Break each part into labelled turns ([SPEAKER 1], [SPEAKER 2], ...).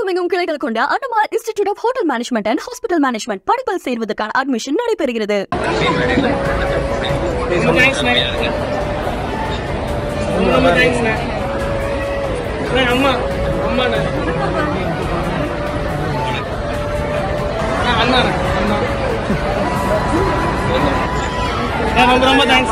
[SPEAKER 1] தமிழகமெங்கும் கிளைகள் கொண்ட Anumar institute of hotel management and hospital management படிப்பில் சேர்வதற்கான அட்மிஷன் நடைபெறுகிறது
[SPEAKER 2] ரொம்ப தேங்க்ஸ்ண்ணே ரொம்ப ரொம்ப தேங்க்ஸ்ண்ணே அண்ணே, அம்மா அம்மாண்ணே அண்ணா, அண்ணாண்ணே அண்ணா அண்ணே, ரொம்ப ரொம்ப தேங்க்ஸ்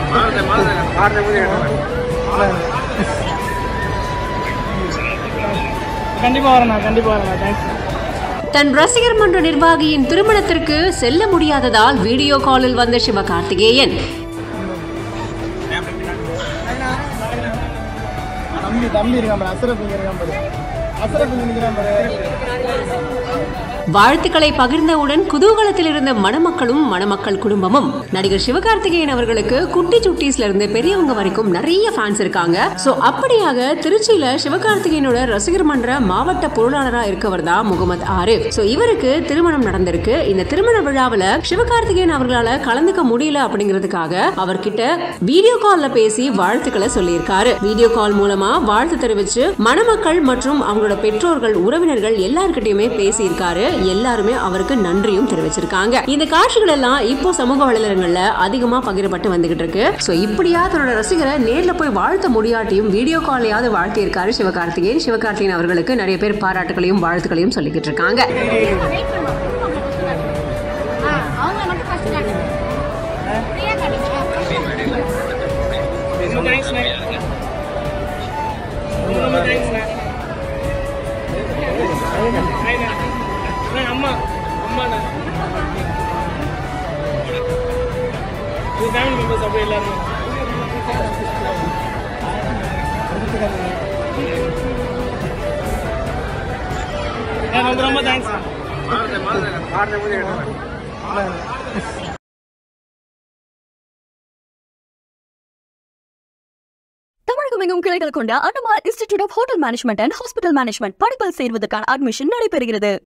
[SPEAKER 2] கண்டிப்பா வரேண்ணா கண்டிப்பா வரேண்ணா தேங்க்ஸ்
[SPEAKER 3] தன் ரசிகர் மன்ற நிர்வாகியின் திருமணத்திற்கு செல்ல முடியாததால் வீடியோ காலில் வந்த சிவகார்த்திகேயன்
[SPEAKER 2] தம்பி தம்பி இருக்கான் பாரு அசரப் இங்க இருக்கான் பாரு அசரப் இங்க நிக்கிறான் பாரு
[SPEAKER 3] வாழ்த்துக்களை பகிர்ந்தவுடன் குதூகலத்தில் இருந்த மணமக்களும் மணமக்கள் குடும்பமும் நடிகர் சிவகார்த்திகேயன் அவர்களுக்கு குட்டி சுட்டீஸ்ல இருந்து பெரியவங்க வரைக்கும் நிறைய ஃபேன்ஸ் இருக்காங்க சோ அப்படியாக திருச்சியில சிவகார்த்திகேயனோட ரசிகர் மன்ற மாவட்ட பொருளாளரா இருக்கவர் தான் முகமது ஆரிஃப் சோ இவருக்கு திருமணம் நடந்திருக்கு இந்த திருமண விழாவுல சிவகார்த்திகேயன் அவர்களால கலந்துக்க முடியல அப்படிங்கிறதுக்காக அவர்கிட்ட வீடியோ கால்ல பேசி வாழ்த்துக்களை சொல்லியிருக்காரு வீடியோ கால் மூலமா வாழ்த்து தெரிவிச்சு மணமக்கள் மற்றும் அவங்களோட பெற்றோர்கள் உறவினர்கள் எல்லார்கிட்டயுமே பேசியிருக்காரு எல்லாருமே அவருக்கு நன்றியும் தெரிவிச்சிருக்காங்க இந்த காட்சிகள் எல்லாம் இப்போ சமூக வலைதளங்கள்ல அதிகமா பகிரப்பட்டு வந்துகிட்டு இருக்கு சோ இப்படியா தன்னோட ரசிகரை நேர்ல போய் வாழ்த்த முடியாட்டியும் வீடியோ காலையாவது வாழ்த்தியிருக்காரு சிவகார்த்திகேயன் சிவகார்த்திகேயன் அவர்களுக்கு நிறைய பேர் பாராட்டுகளையும் வாழ்த்துக்களையும் சொல்லிக்கிட்டு இருக்காங்க
[SPEAKER 4] அவங்கள மட்டும் ஃபர்ஸ்ட் காட்டுங்க ஃப்ரீயா காட்டுங்க
[SPEAKER 2] ரொம்ப தேங்க்ஸ்ண்ணே ரொம்ப ரொம்ப தேங்க்ஸ்ண்ணே அண்ணே, அம்மா அம்மாண்ணே இது ஃபேமிலி மெம்பர்ஸ் அப்படியே எல்லாருமே அண்ணே, ரொம்ப ரொம்ப தேங்க்ஸ்
[SPEAKER 1] தமிழகமெங்கும் கிளைகள் கொண்ட Anumar institute of hotel management and hospital management படிப்பில் சேர்வதற்கான அட்மிஷன் நடைபெறுகிறது